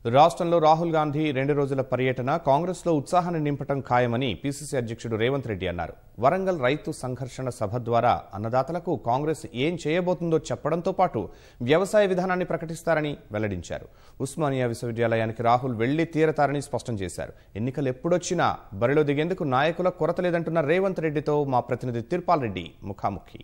రాష్ట్రంలో రాహుల్ గాంధీ రెండు రోజుల పర్యటన కాంగ్రెస్లో ఉత్సాహాన్ని నింపటం ఖాయమని పీసీసీ అధ్యక్షుడు రేవంత్ రెడ్డి అన్నారు వరంగల్ రైతు సంఘర్షణ సభ ద్వారా అన్నదాతలకు కాంగ్రెస్ ఏం చేయబోతుందో చెప్పడంతో పాటు వ్యవసాయ విధానాన్ని ప్రకటిస్తారని వెల్లడించారు ఉస్మానియా విశ్వవిద్యాలయానికి రాహుల్ వెళ్లి తీరతారని స్పష్టం చేశారు ఎన్నికలు ఎప్పుడొచ్చినా బరిలో దిగేందుకు నాయకుల కొరత లేదంటున్న రేవంత్ రెడ్డితో మా ప్రతినిధి తిరుపాల్ రెడ్డి ముఖాముఖి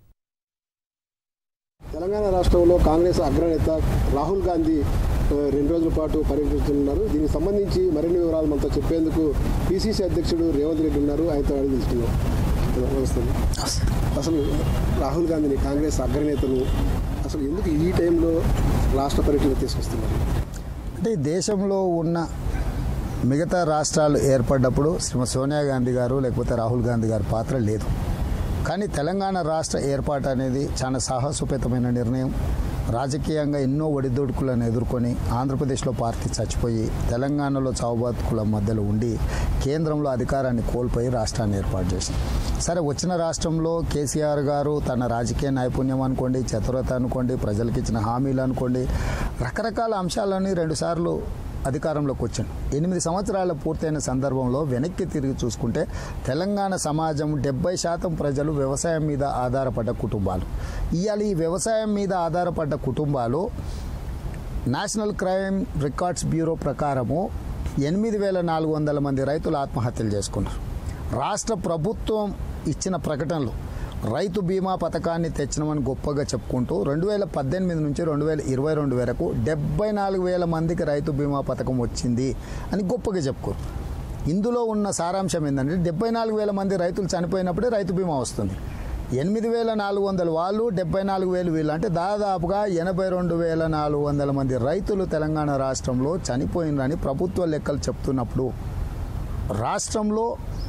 తెలంగాణ రాష్ట్రంలో కాంగ్రెస్ అగ్రనేత రాహుల్ గాంధీ ఆ, రెండు రోజుల పాటు పర్యటిస్తున్నారు దీనికి సంబంధించి మరిన్ని వివరాలు మనతో చెప్పేందుకు పిసిసి అధ్యక్షుడు రేవంత్ రెడ్డి ఉన్నారు ఆయనతో అడిగి తెలుసుకున్నాం నమస్తే అసలు రాహుల్ గాంధీని కాంగ్రెస్ అగ్రనేతలు అసలు ఎందుకు ఈ టైంలో రాష్ట్ర పర్యటన తీసుకొస్తున్నారు అంటే ఈ దేశంలో ఉన్న మిగతా రాష్ట్రాలు ఏర్పడ్డప్పుడు శ్రీమతి సోనియా గాంధీ గారు లేకపోతే రాహుల్ గాంధీ గారి పాత్ర లేదు కానీ తెలంగాణ రాష్ట్ర ఏర్పాటు అనేది చాలా సాహసోపేతమైన నిర్ణయం రాజకీయంగా ఎన్నో ఒడిదుడుకులను ఎదుర్కొని ఆంధ్రప్రదేశ్లో పార్టీ చచ్చిపోయి తెలంగాణలో చావుబాతుకుల మధ్యలో ఉండి కేంద్రంలో అధికారాన్ని కోల్పోయి రాష్ట్రాన్ని ఏర్పాటు చేసింది సరే వచ్చిన రాష్ట్రంలో కేసీఆర్ గారు తన రాజకీయ నైపుణ్యం అనుకోండి చతురత అనుకోండి ప్రజలకు ఇచ్చిన హామీలు అనుకోండి రకరకాల అంశాలని రెండుసార్లు అధికారంలోకి వచ్చాను ఎనిమిది సంవత్సరాల పూర్తయిన సందర్భంలో వెనక్కి తిరిగి చూసుకుంటే తెలంగాణ సమాజం డెబ్బై శాతం ప్రజలు వ్యవసాయం మీద ఆధారపడ్డ కుటుంబాలు ఇవాళ ఈ వ్యవసాయం మీద ఆధారపడ్డ కుటుంబాలు నేషనల్ క్రైమ్ రికార్డ్స్ బ్యూరో ప్రకారము ఎనిమిది వేల నాలుగు వందల మంది రైతులు ఆత్మహత్యలు చేసుకున్నారు రాష్ట్ర ప్రభుత్వం ఇచ్చిన ప్రకటనలు రైతు బీమా పథకాన్ని తెచ్చినామని గొప్పగా చెప్పుకుంటూ రెండు వేల పద్దెనిమిది నుంచి రెండు వేల ఇరవై రెండు వరకు డెబ్బై నాలుగు వేల మందికి రైతు బీమా పథకం వచ్చింది అని గొప్పగా చెప్పుకోరు ఇందులో ఉన్న సారాంశం ఏంటంటే డెబ్బై నాలుగు వేల మంది రైతులు చనిపోయినప్పుడే రైతు బీమా వస్తుంది ఎనిమిది వేల నాలుగు వందల వాళ్ళు డెబ్బై నాలుగు వేలు వీళ్ళు అంటే దాదాపుగా ఎనభై రెండు వేల నాలుగు వందల మంది రైతులు తెలంగాణ రాష్ట్రంలో చనిపోయినని ప్రభుత్వ లెక్కలు చెప్తున్నప్పుడు రాష్ట్రంలో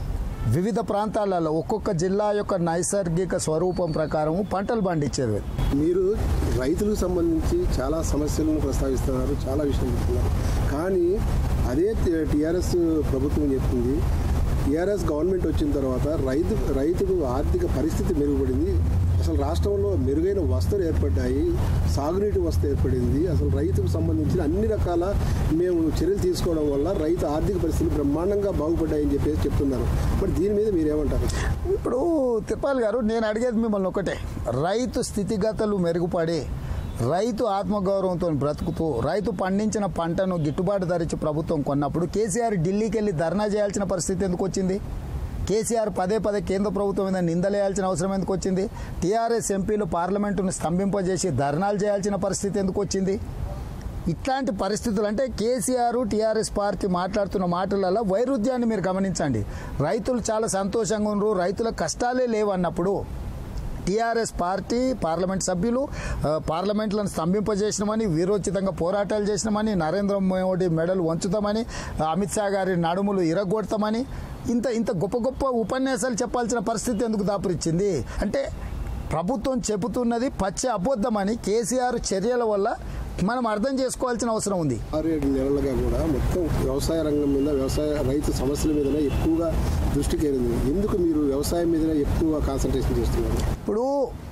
వివిధ ప్రాంతాలలో ఒక్కొక్క జిల్లా యొక్క నైసర్గిక స్వరూపం ప్రకారం పంటలు పండించేది మీరు రైతులకు సంబంధించి చాలా సమస్యలను ప్రస్తావిస్తున్నారు చాలా విషయాలు చెప్తున్నారు కానీ అదే టీఆర్ఎస్ ప్రభుత్వం చెప్తుంది టీఆర్ఎస్ గవర్నమెంట్ వచ్చిన తర్వాత రైతు రైతుకు ఆర్థిక పరిస్థితి మెరుగుపడింది అసలు రాష్ట్రంలో మెరుగైన వస్తువులు ఏర్పడ్డాయి సాగునీటి వస్తు ఏర్పడింది అసలు రైతుకు సంబంధించిన అన్ని రకాల మేము చర్యలు తీసుకోవడం వల్ల రైతు ఆర్థిక పరిస్థితులు బ్రహ్మాండంగా బాగుపడ్డాయని చెప్పేసి చెప్తున్నారు మరి దీని మీద మీరేమంటారు ఇప్పుడు తిరుపాల్ గారు నేను అడిగేది మిమ్మల్ని ఒకటే రైతు స్థితిగతులు మెరుగుపడి రైతు ఆత్మగౌరవంతో బ్రతుకుతూ రైతు పండించిన పంటను గిట్టుబాటు ధరించి ప్రభుత్వం కొన్నప్పుడు కేసీఆర్ ఢిల్లీకి వెళ్ళి ధర్నా చేయాల్సిన పరిస్థితి ఎందుకు వచ్చింది కేసీఆర్ పదే పదే కేంద్ర ప్రభుత్వం మీద నిందలేయాల్సిన అవసరం ఎందుకు వచ్చింది టీఆర్ఎస్ ఎంపీలు పార్లమెంటును స్తంభింపజేసి ధర్నాలు చేయాల్సిన పరిస్థితి ఎందుకు వచ్చింది ఇట్లాంటి పరిస్థితులు అంటే కేసీఆర్ టీఆర్ఎస్ పార్టీ మాట్లాడుతున్న మాటలలో వైరుధ్యాన్ని మీరు గమనించండి రైతులు చాలా సంతోషంగా ఉన్నారు రైతుల కష్టాలే లేవన్నప్పుడు టీఆర్ఎస్ పార్టీ పార్లమెంట్ సభ్యులు ఆ, పార్లమెంట్లను స్తంభింపజేసినామని వీరోచితంగా పోరాటాలు చేసినామని నరేంద్ర మోడీ మెడలు వంచుతామని ఆ, అమిత్ షా గారి నడుములు ఇరగొడతామని ఇంత ఇంత గొప్ప గొప్ప ఉపన్యాసాలు చెప్పాల్సిన పరిస్థితి ఎందుకు దాపురిచ్చింది అంటే ప్రభుత్వం చెబుతున్నది పచ్చి అబద్ధమని కేసీఆర్ చర్యల వల్ల మనం అర్థం చేసుకోవాల్సిన అవసరం ఉంది ఆరు ఏడు నెలలుగా కూడా మొత్తం వ్యవసాయ రంగం మీద వ్యవసాయ రైతు సమస్యల మీదనే ఎక్కువగా దృష్టి కేరింది ఎందుకు మీరు వ్యవసాయం మీదనే ఎక్కువ కాన్సన్ట్రేషన్ చేస్తున్నారు ఇప్పుడు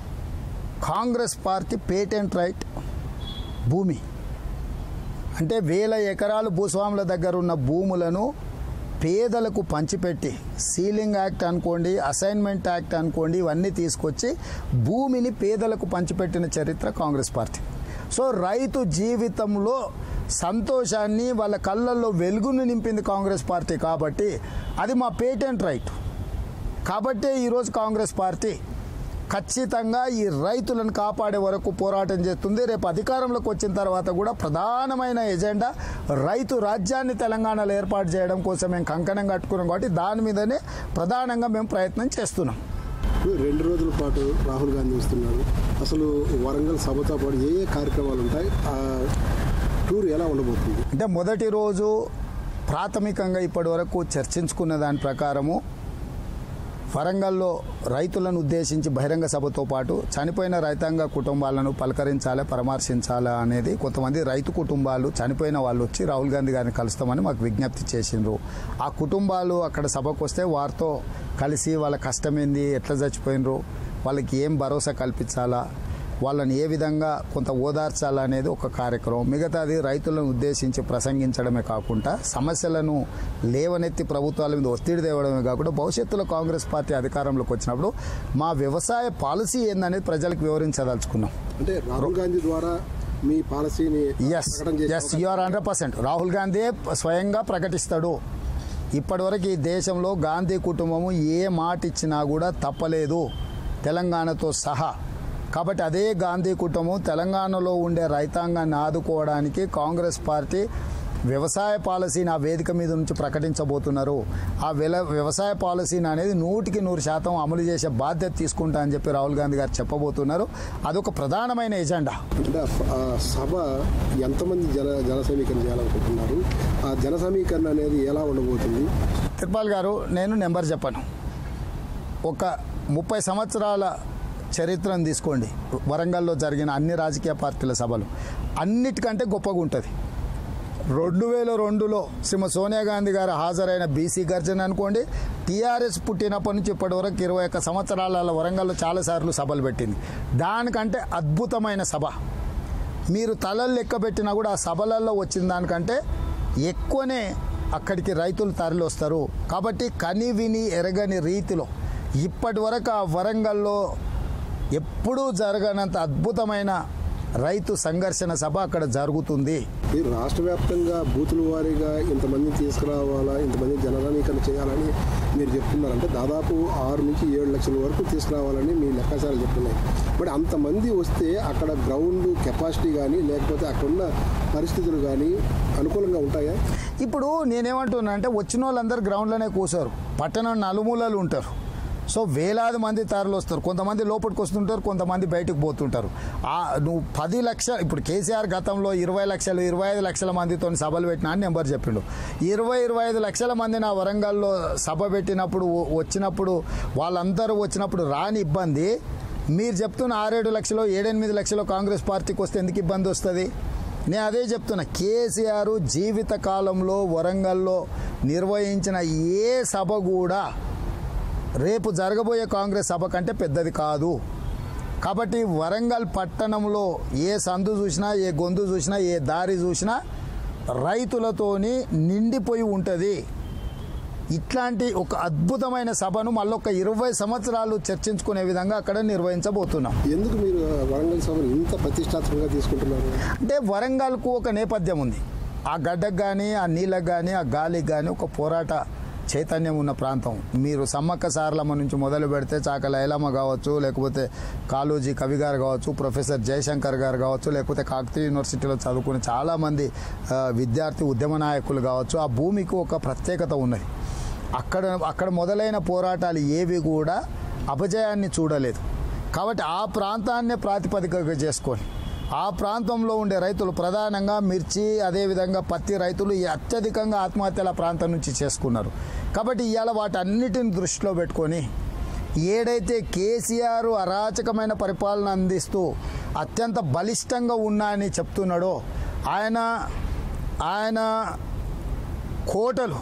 కాంగ్రెస్ పార్టీ పేటెంట్ రైట్ భూమి అంటే వేల ఎకరాలు భూస్వాముల దగ్గర ఉన్న భూములను పేదలకు పంచిపెట్టి సీలింగ్ యాక్ట్ అనుకోండి అసైన్మెంట్ యాక్ట్ అనుకోండి ఇవన్నీ తీసుకొచ్చి భూమిని పేదలకు పంచిపెట్టిన చరిత్ర కాంగ్రెస్ పార్టీ సో రైతు జీవితంలో సంతోషాన్ని వాళ్ళ కళ్ళల్లో వెలుగును నింపింది కాంగ్రెస్ పార్టీ కాబట్టి అది మా పేటెంట్ రైట్ కాబట్టే ఈరోజు కాంగ్రెస్ పార్టీ ఖచ్చితంగా ఈ రైతులను కాపాడే వరకు పోరాటం చేస్తుంది రేపు అధికారంలోకి వచ్చిన తర్వాత కూడా ప్రధానమైన ఎజెండా రైతు రాజ్యాన్ని తెలంగాణలో ఏర్పాటు చేయడం కోసం మేము కంకణం కట్టుకున్నాం కాబట్టి దాని మీదనే ప్రధానంగా మేము ప్రయత్నం చేస్తున్నాం ఇప్పుడు రెండు రోజుల పాటు రాహుల్ గాంధీ వస్తున్నారు అసలు వరంగల్ సభతో పాటు ఏ ఏ కార్యక్రమాలు ఉంటాయి ఆ టూర్ ఎలా ఉండబోతుంది అంటే మొదటి రోజు ప్రాథమికంగా ఇప్పటి వరకు చర్చించుకున్న దాని ప్రకారము వరంగల్లో రైతులను ఉద్దేశించి బహిరంగ సభతో పాటు చనిపోయిన రైతాంగ కుటుంబాలను పలకరించాలి పరామర్శించాలా అనేది కొంతమంది రైతు కుటుంబాలు చనిపోయిన వాళ్ళు వచ్చి రాహుల్ గాంధీ గారిని కలుస్తామని మాకు విజ్ఞప్తి చేసిండ్రు ఆ కుటుంబాలు అక్కడ సభకు వస్తే వారితో కలిసి వాళ్ళ కష్టం ఏంది ఎట్లా చచ్చిపోయినరు వాళ్ళకి ఏం భరోసా కల్పించాలా వాళ్ళని ఏ విధంగా కొంత ఓదార్చాలనేది ఒక కార్యక్రమం మిగతాది రైతులను ఉద్దేశించి ప్రసంగించడమే కాకుండా సమస్యలను లేవనెత్తి ప్రభుత్వాల మీద ఒత్తిడి తేవడమే కాకుండా భవిష్యత్తులో కాంగ్రెస్ పార్టీ అధికారంలోకి వచ్చినప్పుడు మా వ్యవసాయ పాలసీ ఏందనేది ప్రజలకు వివరించదలుచుకున్నాం అంటే రాహుల్ గాంధీ ద్వారా మీ పాలసీని ఎస్ ప్రకటన చేసే yes you're hundred percent Rahul Gandhi స్వయంగా ప్రకటిస్తాడు ఇప్పటివరకు ఈ దేశంలో గాంధీ కుటుంబము ఏ మాట ఇచ్చినా కూడా తప్పలేదు తెలంగాణతో సహా కాబట్టి అదే గాంధీ కుటుంబం తెలంగాణలో ఉండే రైతాంగాన్ని ఆదుకోవడానికి కాంగ్రెస్ పార్టీ వ్యవసాయ పాలసీని ఆ వేదిక మీద నుంచి ప్రకటించబోతున్నారు ఆ వెల వ్యవసాయ పాలసీని అనేది నూటికి నూరు శాతం అమలు చేసే బాధ్యత తీసుకుంటా అని చెప్పి రాహుల్ గాంధీ గారు చెప్పబోతున్నారు అదొక ప్రధానమైన ఎజెండా అంటే ఆ- ఆ సభ ఎంతమంది జన జన సమీకరణ చేయాలనుకుంటున్నారు ఆ జన సమీకరణ అనేది ఎలా ఉండబోతుంది తిరుపాల్ గారు నేను నెంబర్ చెప్పను ఒక ముప్పై సంవత్సరాల చరిత్రను తీసుకోండి వరంగల్లో జరిగిన అన్ని రాజకీయ పార్టీల సభలు అన్నిటికంటే గొప్పగా ఉంటుంది రెండు వేల రెండులో శ్రీమతి సోనియా గాంధీ గారు హాజరైన బీసీ గర్జన అనుకోండి టీఆర్ఎస్ పుట్టినప్పటి నుంచి ఇప్పటి వరకు ఇరవై ఒక్క సంవత్సరాల వరంగల్లో చాలాసార్లు సభలు పెట్టింది దానికంటే అద్భుతమైన సభ మీరు తలలు లెక్క పెట్టినా కూడా ఆ సభలలో వచ్చిన దానికంటే ఎక్కువనే అక్కడికి రైతులు తరలి వస్తారు కాబట్టి కని విని ఎరగని రీతిలో ఇప్పటి వరకు ఆ వరంగల్లో ఎప్పుడూ జరగనంత అద్భుతమైన రైతు సంఘర్షణ సభ అక్కడ జరుగుతుంది ఈ రాష్ట్ర వ్యాప్తంగా బూతుల వారీగా ఇంతమందిని తీసుకురావాలా ఇంతమంది జన సమీకరణ చేయాలని మీరు చెప్తున్నారంటే దాదాపు ఆరు నుంచి ఏడు లక్షల వరకు తీసుకురావాలని మీ లెక్కాచారాలు చెప్తున్నాయి బట్ అంతమంది వస్తే అక్కడ గ్రౌండ్ కెపాసిటీ కానీ లేకపోతే అక్కడున్న పరిస్థితులు కానీ అనుకూలంగా ఉంటాయా ఇప్పుడు నేనేమంటున్నా అంటే వచ్చిన వాళ్ళందరూ గ్రౌండ్లోనే కూర్చోరు పట్టణం నలుమూలలు ఉంటారు సో వేలాది మంది తరలి వస్తారు కొంతమంది లోపలికి వస్తుంటారు కొంతమంది బయటకు పోతుంటారు ఆ నువ్వు పది లక్షల ఇప్పుడు కేసీఆర్ గతంలో ఇరవై లక్షలు ఇరవై ఐదు లక్షల మందితో సభలు పెట్టినా అని నెంబర్ చెప్పిండు ఇరవై ఇరవై ఐదు లక్షల మంది నా వరంగల్లో సభ పెట్టినప్పుడు వ- వచ్చినప్పుడు వాళ్ళందరూ వచ్చినప్పుడు రాని ఇబ్బంది మీరు చెప్తున్న ఆరేడు లక్షలు ఏడెనిమిది లక్షలు కాంగ్రెస్ పార్టీకి వస్తే ఎందుకు ఇబ్బంది వస్తుంది నేను అదే చెప్తున్నా కేసీఆర్ జీవిత కాలంలో వరంగల్లో నిర్వహించిన ఏ సభ కూడా రేపు జరగబోయే కాంగ్రెస్ సభ కంటే పెద్దది కాదు కాబట్టి వరంగల్ పట్టణంలో ఏ సందు చూసినా ఏ గొంతు చూసినా ఏ దారి చూసినా రైతులతోని నిండిపోయి ఉంటుంది ఇట్లాంటి ఒక అద్భుతమైన సభను మళ్ళొక ఇరవై సంవత్సరాలు చర్చించుకునే విధంగా అక్కడ నిర్వహించబోతున్నాం ఎందుకు మీరు వరంగల్ సభను ఇంత ప్రతిష్టాత్మకంగా తీసుకుంటున్నారు అంటే వరంగల్కు ఒక నేపథ్యం ఉంది ఆ గడ్డకు కానీ ఆ నీళ్ళకు కానీ ఆ గాలికి కానీ ఒక పోరాట చైతన్యం ఉన్న ప్రాంతం మీరు సమ్మక్క సారలమ్మ నుంచి మొదలు పెడితే చాక లైలమ్మ కావచ్చు లేకపోతే కాళోజీ కవి గారు కావచ్చు ప్రొఫెసర్ జయశంకర్ గారు కావచ్చు లేకపోతే కాకతీయ యూనివర్సిటీలో చదువుకునే చాలామంది ఆ, విద్యార్థి ఉద్యమ నాయకులు కావచ్చు ఆ భూమికి ఒక ప్రత్యేకత ఉన్నది అక్కడ అక్కడ మొదలైన పోరాటాలు ఏవి కూడా అపజయాన్ని చూడలేదు కాబట్టి ఆ ప్రాంతాన్నే ప్రాతిపదికగా చేసుకొని ఆ ప్రాంతంలో ఉండే రైతులు ప్రధానంగా మిర్చి అదేవిధంగా పత్తి రైతులు ఈ అత్యధికంగా ఆత్మహత్యల ప్రాంతం నుంచి చేసుకున్నారు కాబట్టి ఇవాళ వాటన్నిటిని దృష్టిలో పెట్టుకొని ఏడైతే కేసీఆర్ అరాచకమైన పరిపాలన అందిస్తూ అత్యంత బలిష్టంగా ఉన్నా అని చెప్తున్నాడో ఆయన ఆయన కోటలు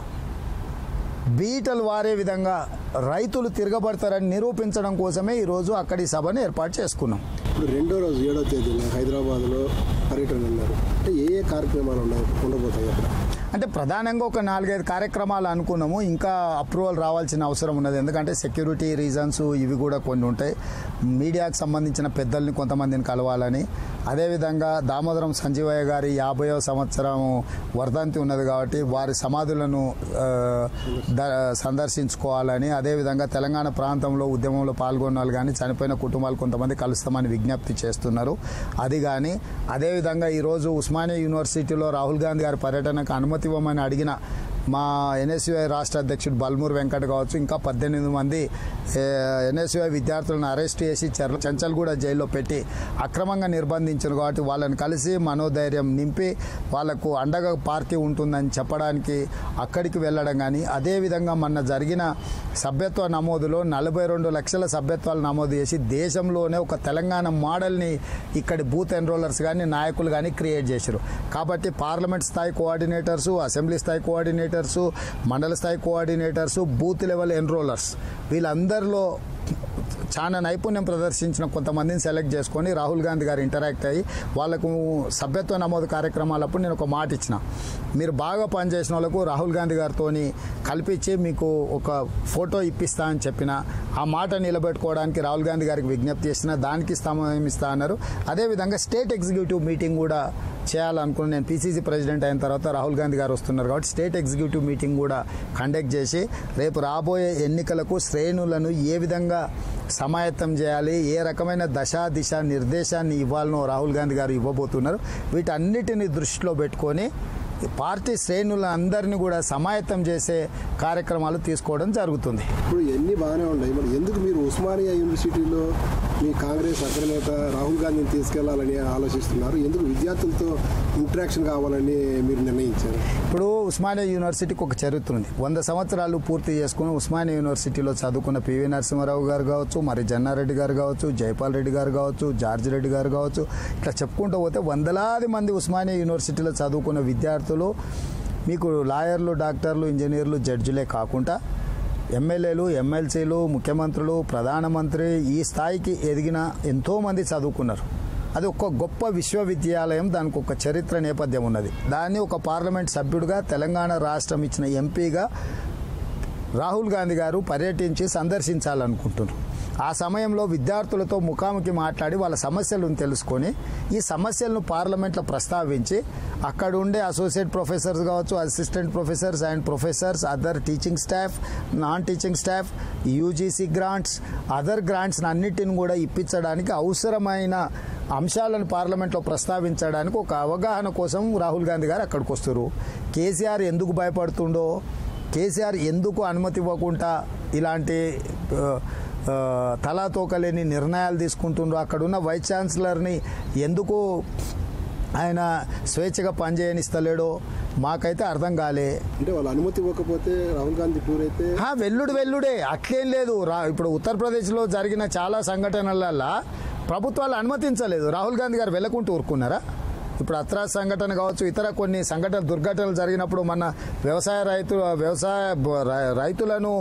బీటలు వారే విధంగా రైతులు తిరగబడతారని నిరూపించడం కోసమే ఈరోజు అక్కడి సభను ఏర్పాటు చేసుకున్నాం ఇప్పుడు రెండో రోజు ఏడో తేదీన హైదరాబాద్లో పర్యటన ఉన్నారు అంటే ఏ ఏ కార్యక్రమాలు ఉన్నాయి ఉండబోతాయి అక్కడ అంటే ప్రధానంగా ఒక నాలుగైదు కార్యక్రమాలు అనుకున్నాము ఇంకా అప్రూవల్ రావాల్సిన అవసరం ఉన్నది ఎందుకంటే సెక్యూరిటీ రీజన్స్ ఇవి కూడా కొన్ని ఉంటాయి మీడియాకు సంబంధించిన పెద్దల్ని కొంతమందిని కలవాలని అదేవిధంగా దామోదరం సంజీవయ్య గారి యాభైవ సంవత్సరం వర్ధంతి ఉన్నది కాబట్టి వారి సమాధులను ఆ, ద- సందర్శించుకోవాలని అదేవిధంగా తెలంగాణ ప్రాంతంలో ఉద్యమంలో పాల్గొన్న వాళ్ళు కానీ చనిపోయిన కుటుంబాలు కొంతమంది కలుస్తామని విజ్ఞప్తి చేస్తున్నారు అది కానీ అదేవిధంగా ఈరోజు ఉస్మానియా యూనివర్సిటీలో రాహుల్ గాంధీ గారి పర్యటనకు అనుమతి ఇవ్వమని అడిగిన మా ఎన్ఎస్యుఐ రాష్ట్ర అధ్యక్షుడు బల్మూర్ వెంకట్ కావచ్చు ఇంకా పద్దెనిమిది మంది ఎన్ఎస్యుఐ విద్యార్థులను అరెస్ట్ చేసి చెర్ల చెంచల్గూడ జైల్లో పెట్టి అక్రమంగా నిర్బంధించారు కాబట్టి వాళ్ళని కలిసి మనోధైర్యం నింపి వాళ్ళకు అండగా పార్టీ ఉంటుందని చెప్పడానికి అక్కడికి వెళ్ళడం కానీ అదేవిధంగా మొన్న జరిగిన సభ్యత్వ నమోదులో నలభై రెండు లక్షల సభ్యత్వాలు నమోదు చేసి దేశంలోనే ఒక తెలంగాణ మోడల్ని ఇక్కడి బూత్ ఎన్రోలర్స్ కానీ నాయకులు కానీ క్రియేట్ చేశారు కాబట్టి పార్లమెంట్ స్థాయి కోఆర్డినేటర్స్ అసెంబ్లీ స్థాయి కోఆర్డినేటర్స్ మండల స్థాయి కోఆర్డినేటర్స్ బూత్ లెవెల్ ఎన్రోలర్స్ వీళ్ళందరిలో చాలా నైపుణ్యం ప్రదర్శించిన కొంతమందిని సెలెక్ట్ చేసుకొని రాహుల్ గాంధీ గారు ఇంటరాక్ట్ అయ్యి వాళ్ళకు సభ్యత్వ నమోదు కార్యక్రమాలప్పుడు నేను ఒక మాట ఇచ్చిన మీరు బాగా పనిచేసిన వాళ్ళకు రాహుల్ గాంధీ గారితో కల్పించి మీకు ఒక ఫోటో ఇప్పిస్తా అని చెప్పిన ఆ మాట నిలబెట్టుకోవడానికి రాహుల్ గాంధీ గారికి విజ్ఞప్తి చేసిన దానికి సమయం ఇస్తా అన్నారు అదేవిధంగా స్టేట్ ఎగ్జిక్యూటివ్ మీటింగ్ కూడా చేయాలనుకున్నాను నేను పీసీసీ ప్రెసిడెంట్ అయిన తర్వాత రాహుల్ గాంధీ గారు వస్తున్నారు కాబట్టి స్టేట్ ఎగ్జిక్యూటివ్ మీటింగ్ కూడా కండక్ట్ చేసి రేపు రాబోయే ఎన్నికలకు శ్రేణులను ఏ విధంగా సమాయత్తం చేయాలి ఏ రకమైన దశ దిశ నిర్దేశాన్ని ఇవ్వాలనో రాహుల్ గాంధీ గారు ఇవ్వబోతున్నారు వీటన్నిటిని దృష్టిలో పెట్టుకొని పార్టీ శ్రేణుల అందరినీ కూడా సమాయత్తం చేసే కార్యక్రమాలు తీసుకోవడం జరుగుతుంది ఇప్పుడు ఎన్ని బాగానే ఉన్నాయి మరి ఎందుకు మీరు ఉస్మానియా యూనివర్సిటీలో మీ కాంగ్రెస్ అగ్రనేత రాహుల్ గాంధీని తీసుకెళ్లాలని ఆలోచిస్తున్నారు ఎందుకు విద్యార్థులతో ఇంటరాక్షన్ కావాలని మీరు నిర్ణయించారు ఇప్పుడు ఉస్మానియా యూనివర్సిటీకి ఒక చరిత్ర ఉంది వంద సంవత్సరాలు పూర్తి చేసుకుని ఉస్మానియా యూనివర్సిటీలో చదువుకున్న పివి నరసింహారావు గారు కావచ్చు మరి జన్నారెడ్డి గారు కావచ్చు జైపాల్ రెడ్డి గారు కావచ్చు జార్జ్ రెడ్డి గారు కావచ్చు ఇట్లా చెప్పుకుంటూ పోతే వందలాది మంది ఉస్మానియా యూనివర్సిటీలో చదువుకున్న విద్యార్థులు మీకు లాయర్లు డాక్టర్లు ఇంజనీర్లు జడ్జిలే కాకుండా ఎమ్మెల్యేలు ఎమ్మెల్సీలు ముఖ్యమంత్రులు ప్రధానమంత్రి ఈ స్థాయికి ఎదిగిన ఎంతోమంది చదువుకున్నారు అది ఒక గొప్ప విశ్వవిద్యాలయం దానికి ఒక చరిత్ర నేపథ్యం ఉన్నది దాన్ని ఒక పార్లమెంట్ సభ్యుడిగా తెలంగాణ రాష్ట్రం ఇచ్చిన ఎంపీగా రాహుల్ గాంధీ గారు పర్యటించి సందర్శించాలనుకుంటున్నారు ఆ సమయంలో విద్యార్థులతో ముఖాముఖి మాట్లాడి వాళ్ళ సమస్యలను తెలుసుకొని ఈ సమస్యలను పార్లమెంట్లో ప్రస్తావించి అక్కడ ఉండే అసోసియేట్ ప్రొఫెసర్స్ కావచ్చు assistant professors and professors other teaching staff non teaching staff UGC grants other grants అన్నిటిని కూడా ఇప్పించడానికి అవసరమైన అంశాలను పార్లమెంట్లో ప్రస్తావించడానికి ఒక అవగాహన కోసం రాహుల్ గాంధీ గారు అక్కడికి వస్తారు కేసీఆర్ ఎందుకు భయపడుతుండో కేసీఆర్ ఎందుకు అనుమతి ఇవ్వకుండా ఇలాంటి ఆ, ఆ, తలాతోకలేని నిర్ణయాలు తీసుకుంటుండ్రో అక్కడున్న వైస్ ఛాన్సలర్ని ఎందుకు ఆయన స్వేచ్ఛగా పనిచేయనిస్తలేడో మాకైతే అర్థం కాలే అంటే వాళ్ళు అనుమతి ఇవ్వకపోతే రాహుల్ గాంధీ టూర్ అయితే ఆ, వెల్లుడు వెల్లుడే అట్లేం లేదు రా ఇప్పుడు ఉత్తరప్రదేశ్లో జరిగిన చాలా సంఘటనలల్లో ప్రభుత్వాలు అనుమతించలేదు రాహుల్ గాంధీ గారు వెళ్ళకుంటూ ఊరుకున్నారా ఇప్పుడు అత్రా సంఘటన కావచ్చు ఇతర కొన్ని సంఘటన దుర్ఘటనలు జరిగినప్పుడు మన వ్యవసాయ రైతు వ్యవసాయ బ- రై- రైతులను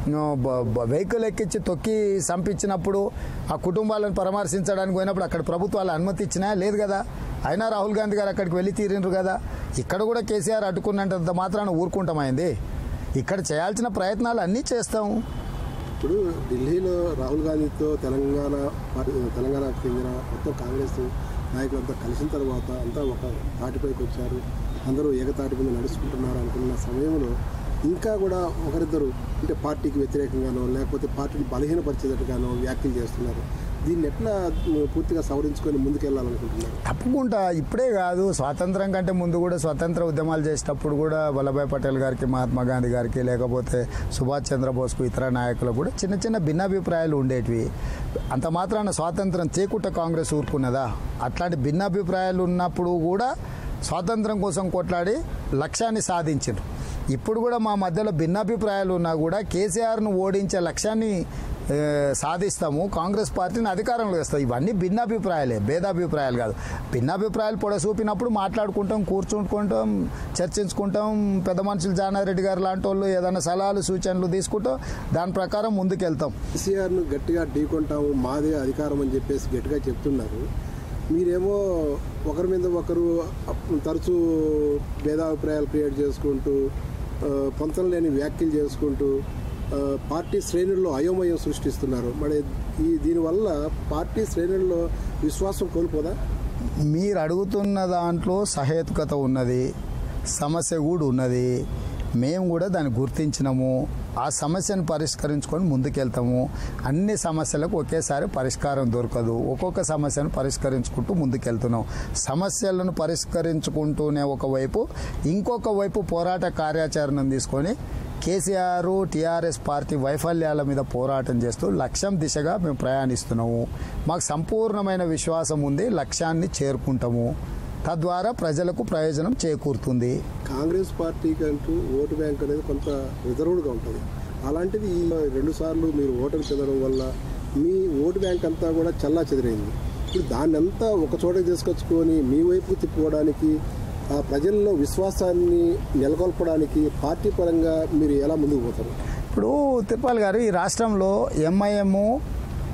వెహికల్ ఎక్కించి తొక్కి సంపించినప్పుడు ఆ కుటుంబాలను పరామర్శించడానికి పోయినప్పుడు అక్కడ ప్రభుత్వాలు అనుమతి ఇచ్చినా లేదు కదా అయినా రాహుల్ గాంధీ గారు అక్కడికి వెళ్ళి తీరిండ్రు కదా ఇక్కడ కూడా కేసీఆర్ అడ్డుకున్నంత మాత్రాన ఊరుకుంటామైంది ఇక్కడ చేయాల్సిన ప్రయత్నాలు అన్నీ చేస్తాం ఇప్పుడు ఢిల్లీలో రాహుల్ గాంధీతో తెలంగాణ పార్టీ తెలంగాణకు చెందిన మొత్తం కాంగ్రెస్ నాయకులంతా కలిసిన తర్వాత అంతా ఒక తాటిపైకి వచ్చారు అందరూ ఏకతాటి మీద నడుచుకుంటున్నారు అనుకున్న సమయంలో ఇంకా కూడా ఒకరిద్దరు అంటే పార్టీకి వ్యతిరేకంగానో లేకపోతే పార్టీని బలహీనపరిచేటట్టుగానో వ్యాఖ్యలు చేస్తున్నారు దీన్ని ఎట్లా పూర్తిగా సవరించుకొని ముందుకెళ్లాలనుకుంటున్నారు తప్పకుండా ఇప్పుడే కాదు స్వాతంత్రం కంటే ముందు కూడా స్వతంత్ర ఉద్యమాలు చేసేటప్పుడు కూడా వల్లభాయ్ పటేల్ గారికి మహాత్మా గాంధీ గారికి లేకపోతే సుభాష్ చంద్రబోస్కు ఇతర నాయకులు కూడా చిన్న చిన్న భిన్నాభిప్రాయాలు ఉండేటివి అంత మాత్రాన స్వాతంత్రం చేకుట్ట కాంగ్రెస్ ఊరుకున్నదా అట్లాంటి భిన్నాభిప్రాయాలు ఉన్నప్పుడు కూడా స్వాతంత్రం కోసం కొట్లాడి లక్ష్యాన్ని సాధించారు ఇప్పుడు కూడా మా మధ్యలో భిన్నాభిప్రాయాలు ఉన్నా కూడా కేసీఆర్ను ఓడించే లక్ష్యాన్ని ఏ, సాధిస్తాము కాంగ్రెస్ పార్టీని అధికారంలో వేస్తాం ఇవన్నీ భిన్నాభిప్రాయాలే భేదాభిప్రాయాలు కాదు భిన్నాభిప్రాయాలు పొడ చూపినప్పుడు మాట్లాడుకుంటాం కూర్చుంటుకుంటాం చర్చించుకుంటాం పెద్ద మనుషులు జానారెడ్డి గారు లాంటి వాళ్ళు ఏదైనా సలహాలు సూచనలు తీసుకుంటాం దాని ప్రకారం ముందుకెళ్తాం కేసీఆర్ను గట్టిగా ఢీకొంటాము మాదే అధికారం అని చెప్పేసి గట్టిగా చెప్తున్నారు మీరేమో ఒకరి మీద ఒకరు తరచూ భేదాభిప్రాయాలు క్రియేట్ చేసుకుంటూ ఆ, పొంతం లేని వ్యాఖ్యలు చేసుకుంటూ ఆ, పార్టీ శ్రేణుల్లో అయోమయం సృష్టిస్తున్నారు మరి ఈ దీనివల్ల పార్టీ శ్రేణుల్లో విశ్వాసం కోల్పోదా మీరు అడుగుతున్న దాంట్లో సహేతుకత ఉన్నది సమస్య కూడా ఉన్నది మేము కూడా దాన్ని గుర్తించినాము ఆ సమస్యను పరిష్కరించుకొని ముందుకెళ్తాము అన్ని సమస్యలకు ఒకేసారి పరిష్కారం దొరకదు ఒక్కొక్క సమస్యను పరిష్కరించుకుంటూ ముందుకెళ్తున్నాం సమస్యలను పరిష్కరించుకుంటూనే ఒకవైపు ఇంకొక వైపు పోరాట కార్యాచరణను తీసుకొని కేసీఆర్ టీఆర్ఎస్ పార్టీ వైఫల్యాల మీద పోరాటం చేస్తూ లక్ష్యం దిశగా మేము ప్రయాణిస్తున్నాము మాకు సంపూర్ణమైన విశ్వాసం ఉంది లక్ష్యాన్ని చేరుకుంటాము తద్వారా ప్రజలకు ప్రయోజనం చేకూరుతుంది కాంగ్రెస్ పార్టీకి అంటూ ఓటు బ్యాంక్ అనేది కొంత రిజర్వ్డ్గా ఉంటుంది అలాంటిది ఈ రెండు సార్లు మీరు ఓటమి చెందడం వల్ల మీ ఓటు బ్యాంక్ అంతా కూడా చల్లా చెదిరైంది ఇప్పుడు దాన్ని అంతా ఒక చోటకి తీసుకొచ్చుకొని మీ వైపుకు తిప్పుకోవడానికి ఆ ప్రజల్లో విశ్వాసాన్ని నెలకొల్పడానికి పార్టీ పరంగా మీరు ఎలా ముందుకు పోతారు ఇప్పుడు తిరుపాల్ గారు ఈ రాష్ట్రంలో ఎంఐఎం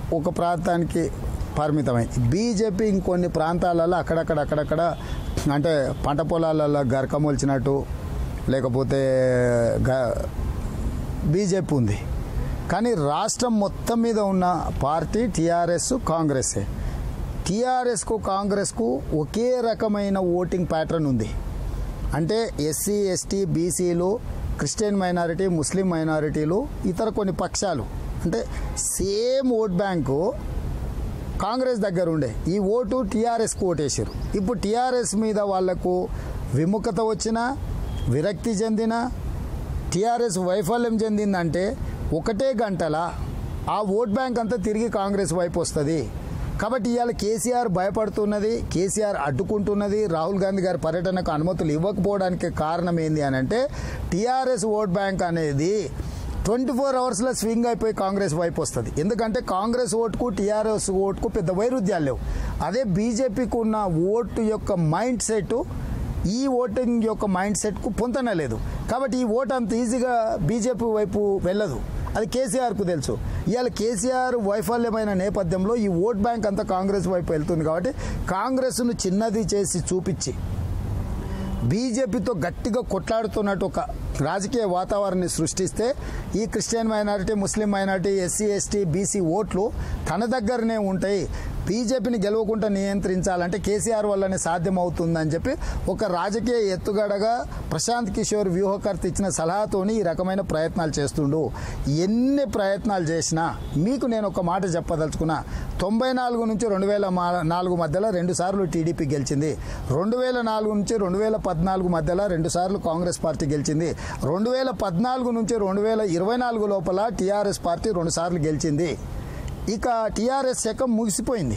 ఒక ప్రాంతానికి పరిమితమైంది బీజేపీ ఇంకొన్ని ప్రాంతాలలో అక్కడక్కడ అక్కడక్కడ అంటే పంట పొలాలలో గరకమొల్చినట్టు లేకపోతే గ- బీజేపీ ఉంది కానీ రాష్ట్రం మొత్తం మీద ఉన్న పార్టీ టీఆర్ఎస్ కాంగ్రెసే టీఆర్ఎస్కు కాంగ్రెస్కు ఒకే రకమైన ఓటింగ్ ప్యాటర్న్ ఉంది అంటే ఎస్సీ ఎస్టీ బీసీలు క్రిస్టియన్ మైనారిటీ ముస్లిం మైనారిటీలు ఇతర కొన్ని పక్షాలు అంటే సేమ్ ఓట్ బ్యాంకు కాంగ్రెస్ దగ్గర ఉండే ఈ ఓటు టీఆర్ఎస్కి ఓటేసారు ఇప్పుడు టీఆర్ఎస్ మీద వాళ్లకు విముఖత వచ్చినా విరక్తి చెందిన టీఆర్ఎస్ వైఫల్యం చెందిందంటే ఒకటే గంటల ఆ ఓట్ బ్యాంక్ అంతా తిరిగి కాంగ్రెస్ వైపు వస్తుంది కాబట్టి ఇవాళ కేసీఆర్ భయపడుతున్నది కేసీఆర్ అడ్డుకుంటున్నది రాహుల్ గాంధీ గారి పర్యటనకు అనుమతులు ఇవ్వకపోవడానికి కారణం ఏంది అని అంటే టీఆర్ఎస్ ఓట్ బ్యాంక్ అనేది ట్వంటీ ఫోర్ అవర్స్లో స్వింగ్ అయిపోయి కాంగ్రెస్ వైపు వస్తుంది ఎందుకంటే కాంగ్రెస్ ఓటుకు టీఆర్ఎస్ ఓటుకు పెద్ద వైరుధ్యాలు లేవు అదే బీజేపీకి ఉన్న ఓటు యొక్క మైండ్ సెట్ ఈ ఓటింగ్ యొక్క మైండ్ సెట్కు పొంతన లేదు కాబట్టి ఈ ఓటు అంత ఈజీగా బీజేపీ వైపు వెళ్ళదు అది కేసీఆర్కు తెలుసు ఇవాళ కేసీఆర్ వైఫల్యమైన నేపథ్యంలో ఈ ఓట్ బ్యాంక్ అంతా కాంగ్రెస్ వైపు వెళ్తుంది కాబట్టి కాంగ్రెస్ను చిన్నది చేసి చూపించి బీజేపీతో గట్టిగా కొట్లాడుతున్నట్టు ఒక రాజకీయ వాతావరణాన్ని సృష్టిస్తే ఈ Christian minority Muslim minority SC ST BC ఓట్లు తన దగ్గరనే ఉంటాయి బీజేపీని గెలవకుండా నియంత్రించాలంటే కేసీఆర్ వల్లనే సాధ్యమవుతుందని చెప్పి ఒక రాజకీయ ఎత్తుగడగా ప్రశాంత్ కిషోర్ వ్యూహకర్త ఇచ్చిన సలహాతోని ఈ రకమైన ప్రయత్నాలు చేస్తుండు ఎన్ని ప్రయత్నాలు చేసినా మీకు నేను ఒక మాట చెప్పదలుచుకున్నా తొంభై నాలుగు నుంచి రెండు వేల నాలుగు మధ్యలో రెండు సార్లు టీడీపీ గెలిచింది రెండు వేల నాలుగు నుంచి రెండు వేల పద్నాలుగు మధ్యలో రెండు సార్లు కాంగ్రెస్ పార్టీ గెలిచింది రెండు వేల పద్నాలుగు నుంచి రెండు వేల ఇరవై నాలుగు లోపల టీఆర్ఎస్ పార్టీ రెండు సార్లు గెలిచింది ఇక టీఆర్ఎస్ శకం ముగిసిపోయింది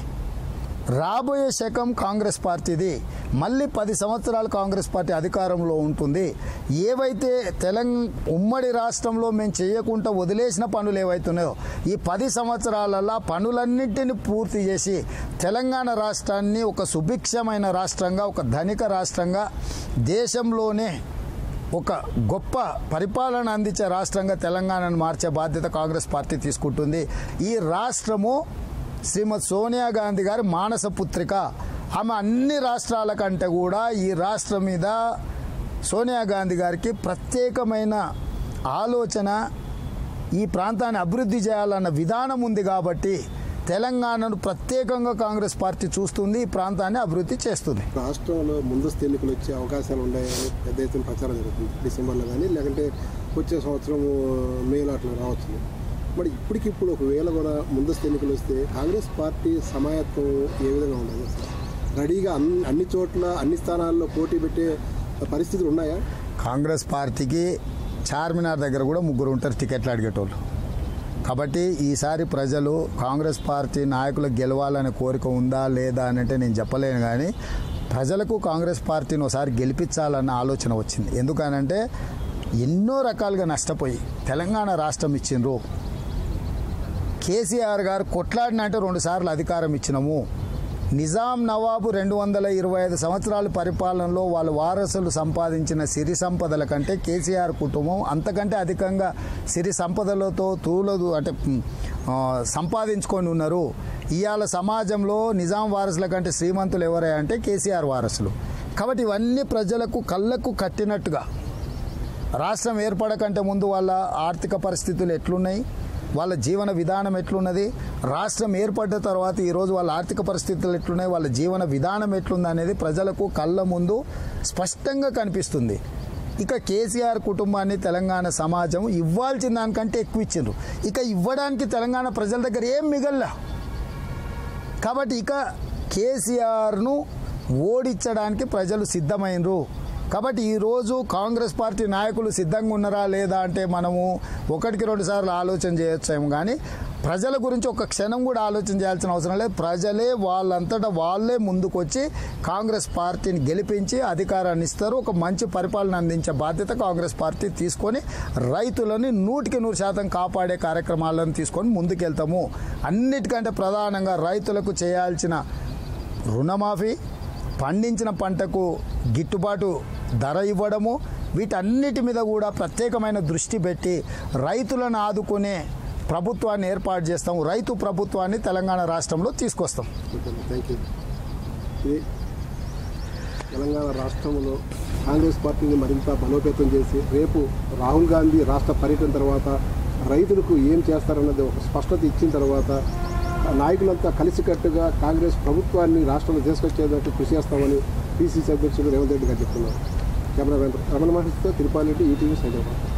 రాబోయే శకం కాంగ్రెస్ పార్టీది మళ్ళీ పది సంవత్సరాలు కాంగ్రెస్ పార్టీ అధికారంలో ఉంటుంది ఏవైతే తెలంగాణ ఉమ్మడి రాష్ట్రంలో మేము చేయకుండా వదిలేసిన పనులు ఏవైతున్నాయో ఈ పది సంవత్సరాలలో పనులన్నింటినీ పూర్తి చేసి తెలంగాణ రాష్ట్రాన్ని ఒక సుభిక్షమైన రాష్ట్రంగా ఒక ధనిక రాష్ట్రంగా దేశంలోనే ఒక గొప్ప పరిపాలన అందించే రాష్ట్రంగా తెలంగాణను మార్చే బాధ్యత కాంగ్రెస్ పార్టీ తీసుకుంటుంది ఈ రాష్ట్రము శ్రీమతి సోనియా గాంధీ గారి మానస పుత్రిక ఆమె అన్ని రాష్ట్రాల కంటే కూడా ఈ రాష్ట్రం మీద సోనియా గాంధీ గారికి ప్రత్యేకమైన ఆలోచన ఈ ప్రాంతాన్ని అభివృద్ధి చేయాలన్న విధానం ఉంది కాబట్టి తెలంగాణను ప్రత్యేకంగా కాంగ్రెస్ పార్టీ చూస్తుంది ఈ ప్రాంతాన్ని అభివృద్ధి చేస్తుంది రాష్ట్రంలో ముందస్తు ఎన్నికలు వచ్చే అవకాశాలు ఉన్నాయని పెద్ద ఎత్తున ప్రచారం జరుగుతుంది డిసెంబర్లో కానీ లేకుంటే వచ్చే సంవత్సరం మేలో అట్లా రావచ్చు మరి ఇప్పటికిప్పుడు ఒకవేళ కూడా ముందస్తు ఎన్నికలు వస్తే కాంగ్రెస్ పార్టీ సమాయత్వం ఏ విధంగా ఉండదు అసలు రెడీగా అన్ని అన్ని చోట్ల అన్ని స్థానాల్లో పోటీ పెట్టే పరిస్థితులు ఉన్నాయా కాంగ్రెస్ పార్టీకి చార్మినార్ దగ్గర కూడా ముగ్గురు ఉంటారు టికెట్లు అడిగేటోళ్ళు కాబట్టి ఈసారి ప్రజలు కాంగ్రెస్ పార్టీ నాయకులకు గెలవాలనే కోరిక ఉందా లేదా అని అంటే నేను చెప్పలేను కానీ ప్రజలకు కాంగ్రెస్ పార్టీని ఒకసారి గెలిపించాలన్న ఆలోచన వచ్చింది ఎందుకనంటే ఎన్నో రకాలుగా నష్టపోయి తెలంగాణ రాష్ట్రం ఇచ్చిండ్రు కేసీఆర్ గారు కొట్లాడినంటే రెండు సార్లు అధికారం ఇచ్చినాము నిజాం నవాబు రెండు వందల ఇరవై ఐదు సంవత్సరాల పరిపాలనలో వాళ్ళ వారసులు సంపాదించిన సిరి సంపదల కంటే కేసీఆర్ కుటుంబం అంతకంటే అధికంగా సిరి సంపదలతో తూలదు అంటే మ్, ఆ, సంపాదించుకొని ఉన్నారు ఇవాళ సమాజంలో నిజాం వారసుల కంటే శ్రీమంతులు ఎవరే అంటే కేసీఆర్ వారసులు కాబట్టి ఇవన్నీ ప్రజలకు కళ్ళకు కట్టినట్టుగా రాష్ట్రం ఏర్పడకంటే ముందు వాళ్ళ ఆర్థిక పరిస్థితులు ఎట్లున్నాయి వాళ్ళ జీవన విధానం ఎట్లున్నది రాష్ట్రం ఏర్పడ్డ తర్వాత ఈరోజు వాళ్ళ ఆర్థిక పరిస్థితులు ఎట్లున్నాయి వాళ్ళ జీవన విధానం ఎట్లుంది అనేది ప్రజలకు కళ్ళ ముందు స్పష్టంగా కనిపిస్తుంది ఇక కేసీఆర్ కుటుంబాన్ని తెలంగాణ సమాజం ఇవ్వాల్సిన దానికంటే ఎక్కువ ఇచ్చిండ్రు ఇక ఇవ్వడానికి తెలంగాణ ప్రజల దగ్గర ఏం మిగల్లా కాబట్టి ఇక కేసీఆర్ను ఓడించడానికి ప్రజలు సిద్ధమైనరు కాబట్టి ఈరోజు కాంగ్రెస్ పార్టీ నాయకులు సిద్ధంగా ఉన్నారా లేదా అంటే మనము ఒకటికి రెండు సార్లు ఆలోచన చేయొచ్చేమో కానీ ప్రజల గురించి ఒక క్షణం కూడా ఆలోచన చేయాల్సిన అవసరం లేదు ప్రజలే వాళ్ళంతటా వాళ్ళే ముందుకొచ్చి కాంగ్రెస్ పార్టీని గెలిపించి అధికారాన్ని ఇస్తారు ఒక మంచి పరిపాలన అందించే బాధ్యత కాంగ్రెస్ పార్టీ తీసుకొని రైతులని నూటికి నూరు శాతం కాపాడే కార్యక్రమాలను తీసుకొని ముందుకెళ్తాము అన్నిటికంటే ప్రధానంగా రైతులకు చేయాల్సిన రుణమాఫీ పండించిన పంటకు గిట్టుబాటు ధర ఇవ్వడము వీటన్నిటి మీద కూడా ప్రత్యేకమైన దృష్టి పెట్టి రైతులను ఆదుకునే ప్రభుత్వాన్ని ఏర్పాటు చేస్తాం రైతు ప్రభుత్వాన్ని తెలంగాణ రాష్ట్రంలో తీసుకొస్తాం థ్యాంక్ యూ ఇది తెలంగాణ రాష్ట్రంలో కాంగ్రెస్ పార్టీని మరింత బలోపేతం చేసి రేపు రాహుల్ గాంధీ రాష్ట్ర పర్యటన తర్వాత రైతులకు ఏం చేస్తారన్నది ఒక స్పష్టత ఇచ్చిన తర్వాత నాయకులంతా కలిసికట్టుగా కాంగ్రెస్ ప్రభుత్వాన్ని రాష్ట్రంలో తీసుకొచ్చేందుకు కృషి చేస్తామని పిసిసి అధ్యక్షుడు రేవంత్ రెడ్డి గారు చెప్తున్నారు కెమెరామెన్ రమణ మహర్షితో తిరుపాలి రెడ్డి ఈటీవీ హైదరాబాద్